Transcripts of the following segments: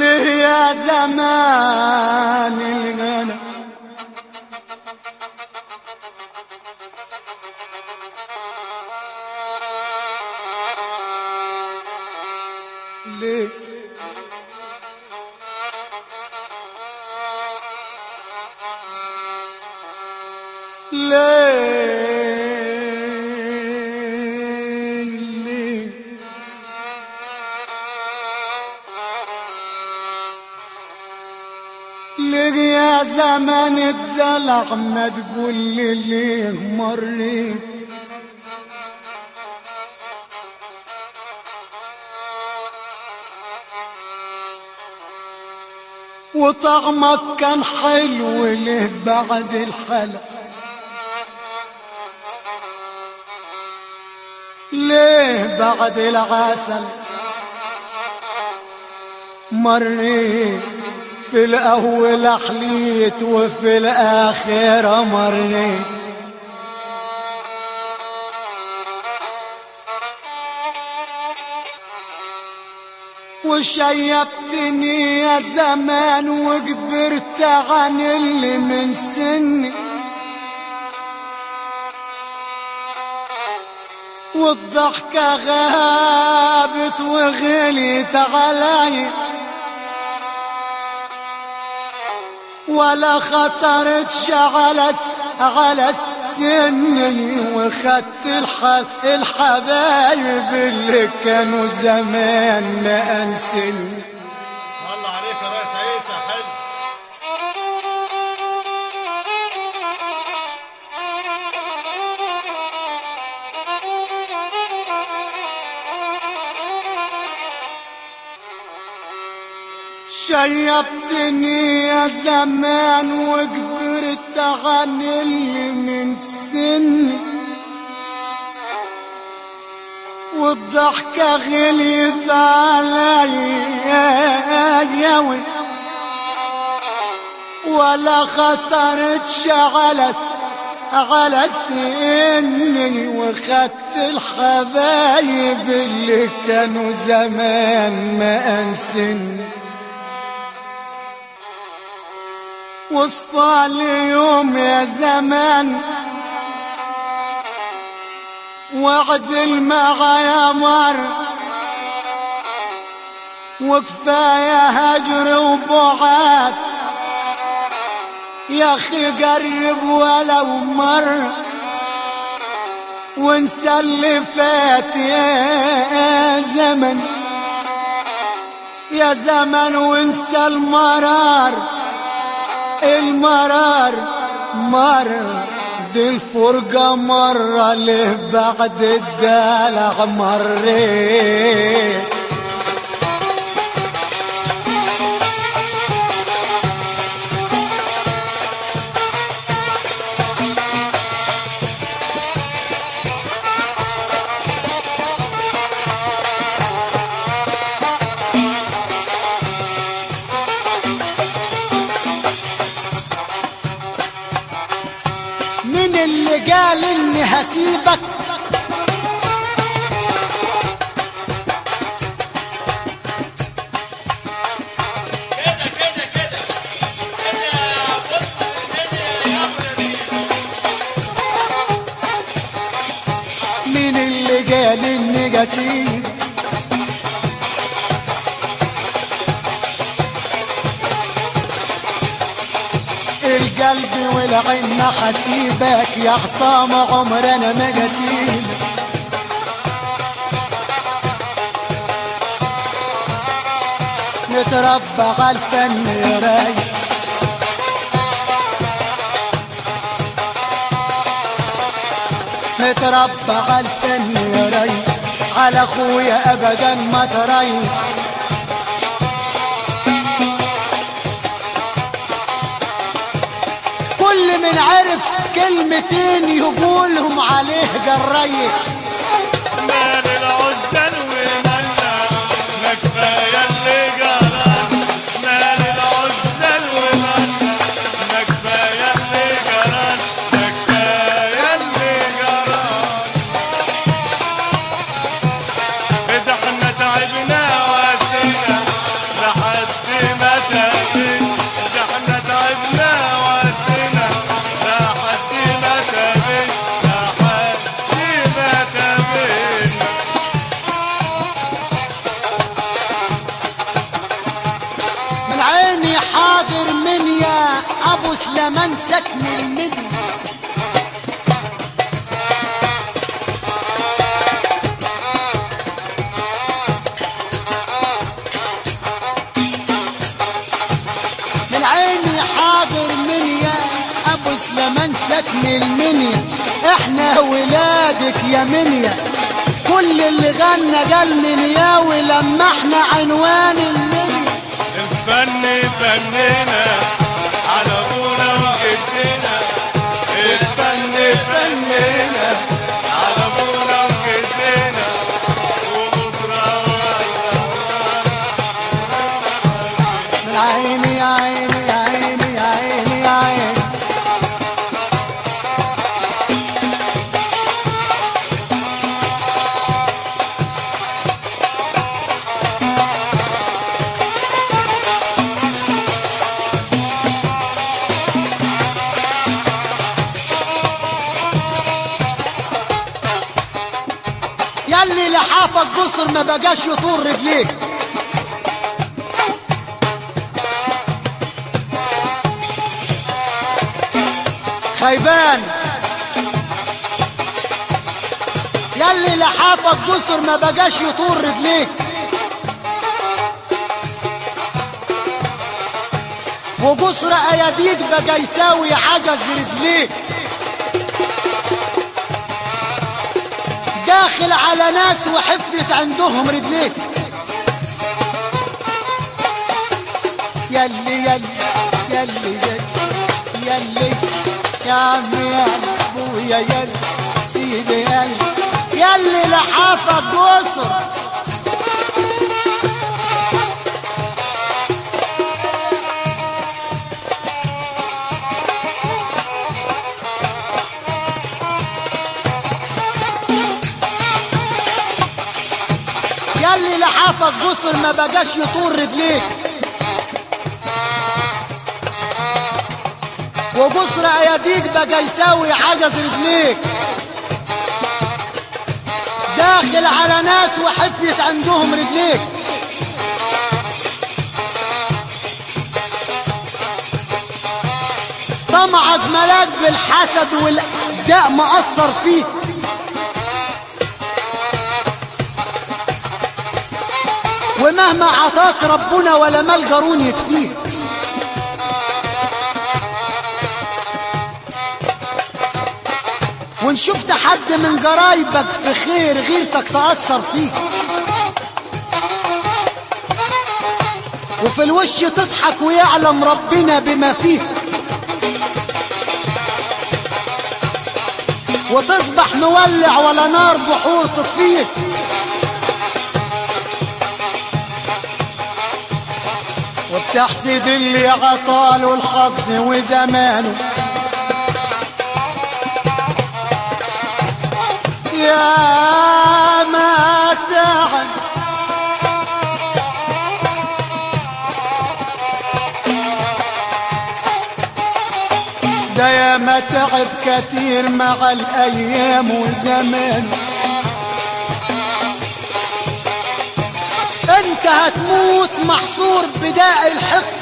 ليه يا زمان الغنى ليه ليه ليه ليه يا زمان الدلع ما تقول لي ليه مريت وطعمك كان حلو ليه بعد الحلا ليه بعد العسل مريت في الأول حليت وفي الآخرة مريت وشيبتني يا زمان وكبرت عن اللي من سني والضحكة غابت وغليت علي ولا خطرت شعلت على سني وخدت الحب الحبايب اللي كانوا زمان انسني الله عليك يا ريس عيسى حلو شيبتني يا زمان وكبرت عن اللي من سني والضحكة غليت عليا ولا خطرت شغلت على سني وخدت الحبايب اللي كانوا زمان ما انسني وصفى اليوم يا زمان وعدل معايا مر وكفاية هجر وبعاد يا اخي قرب ولو مر وانسى اللي فات يا زمن يا زمن وانسى المرار المرار مر دي الفرقة مرة له بعد الدلع مريت من اللي قال اني هسيبك كده كده كده كده يا بص كده يا ابو نبيل من اللي قال اني قتيل القلب والعين ما حسيبك يا حصام عمرنا ما قتيل نتربى على الفن يا ريس نتربى على الفن يا ريس على اخويا ابدا ما تريس كل من عرف كلمتين يقولهم عليه جريس مال العزل ومالنا ما كفايه اللي جرى مال العزل ومالنا ما كفايه اللي جرى ما كفايه اللي جرى ده احنا تعبنا واسينا لحد زمان سكن المدن من عيني حاضر منيا ابو سليمان سكن المنيا احنا ولادك يا منيا كل اللي غنى قال منيا ولما احنا عنوان المنيا الفن فننا على ابونا وجدنا الفن فننا على ابونا وجدنا وبكره من عيني يا عيني يا عيني يا عيني يا عيني ياللي لحافك قصر ما بقاش يطول رجليك خيبان ياللي لحافك قصر ما بقاش يطول رجليك وقصر اياديك بقى يساوي عجز رجليك داخل على ناس وحفلت عندهم رجليك يلي يلي يلي يلي يلي يا عمي يا ابويا يلي سيدي يلي يلي لحافك قصر يلي لحافك قصر ما بقاش يطول رجليك وقصر اياديك بقى يساوي عجز رجليك داخل على ناس وحفيت عندهم رجليك طمعك ملاك بالحسد والداء مأثر فيك ومهما عطاك ربنا ولا مال قارون يكفيك وان شفت حد من قرايبك في خير غيرتك تأثر فيك وفي الوش تضحك ويعلم ربنا بما فيك وتصبح مولع ولا نار بحور تطفيك وبتحسد اللي عطاله الحظ وزمانه يا ما تعب ده يا ما تعب كتير مع الايام وزمان انت هتموت محصور بداء الحقد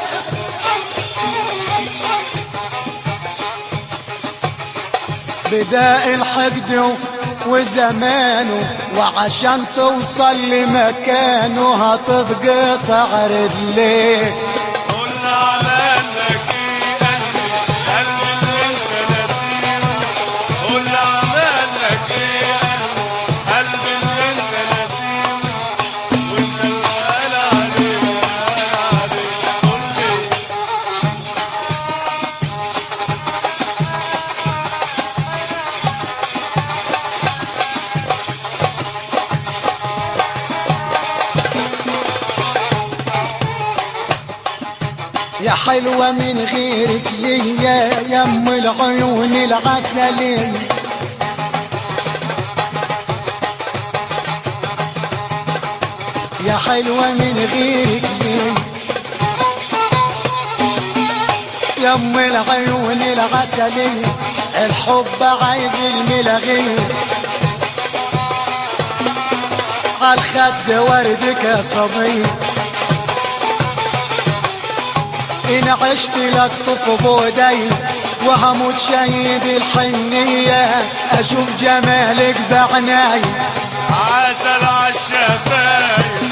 بداء الحقد وزمانه وعشان توصل لمكانه هتتقطع رجليك قول على انك قلبي قلبي اللي انت نسينه قول على انك قلبي قلبي اللي انت نسينه وانت اللي قال عليه قال عليه قول لي يا حلوة من غيرك ليا يا ام العيون العسلية يا حلوة من غيرك ليا يا ام العيون العسلية الحب عايز الملغية عالخد وردك يا صبيه إن عشت لطف بودي وهموت شهيد الحنية أشوف جمالك بعناي عسل عالشفايف